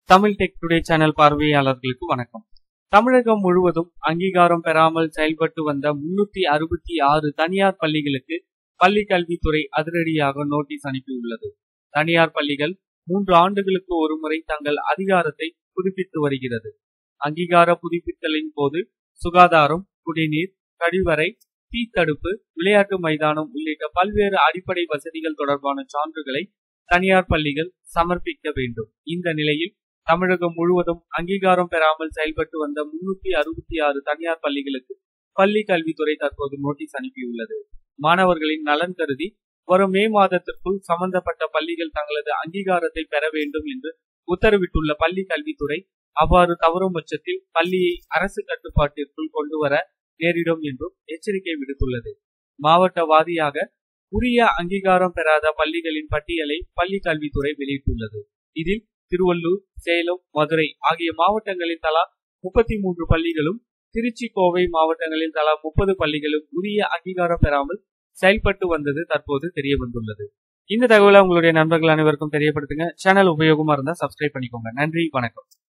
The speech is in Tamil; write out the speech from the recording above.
தமிழ் டெக் டுடே சேனல் பார்வையாளர்களுக்கு வணக்கம் தமிழகம் முழுவதும் அங்கீகாரம் பெறாமல் செயல்பட்டு வந்த முன்னூத்தி அறுபத்தி ஆறு தனியார் பள்ளிகளுக்கு பள்ளி கல்வித்துறை அதிரடியாக நோட்டீஸ் அனுப்பியுள்ளது தனியார் பள்ளிகள் மூன்று ஆண்டுகளுக்கு ஒருமுறை தங்கள் அதிகாரத்தை புதுப்பித்து வருகிறது அங்கீகார புதுப்பித்தலின் போது சுகாதாரம் குடிநீர் கழிவறை தீ தடுப்பு விளையாட்டு மைதானம் உள்ளிட்ட பல்வேறு அடிப்படை வசதிகள் தொடர்பான சான்றுகளை தனியார் பள்ளிகள் சமர்ப்பிக்க வேண்டும் இந்த நிலையில் தமிழகம் முழுவதும் அங்கீகாரம் பெறாமல் செயல்பட்டு வந்த முன்னூத்தி அறுபத்தி ஆறு தனியார் பள்ளிகளுக்கு பள்ளி கல்வித்துறை தற்போது நோட்டீஸ் அனுப்பியுள்ளது மாணவர்களின் நலன் கருதி வரும் மே மாதத்திற்குள் சம்பந்தப்பட்ட பள்ளிகள் தங்களது அங்கீகாரத்தை பெற வேண்டும் என்று உத்தரவிட்டுள்ள பள்ளி கல்வித்துறை அவ்வாறு தவறும் பட்சத்தில் பள்ளியை அரசு கட்டுப்பாட்டிற்குள் கொண்டு வர நேரிடும் என்றும் எச்சரிக்கை விடுத்துள்ளது மாவட்ட வாரியாக உரிய அங்கீகாரம் பெறாத பள்ளிகளின் பட்டியலை பள்ளி கல்வித்துறை வெளியிட்டுள்ளது இதில் திருவள்ளூர் சேலம் மதுரை ஆகிய மாவட்டங்களில் தலா முப்பத்தி மூன்று பள்ளிகளும் திருச்சி கோவை மாவட்டங்களில் தலா முப்பது பள்ளிகளும் உரிய அங்கீகாரம் பெறாமல் செயல்பட்டு வந்தது தற்போது தெரிய வந்துள்ளது இந்த தகவலை உங்களுடைய நண்பர்கள் அனைவருக்கும் தெரியப்படுத்துங்க சேனல் உபயோகமா இருந்தா சப்ஸ்கிரைப் பண்ணிக்கோங்க நன்றி வணக்கம்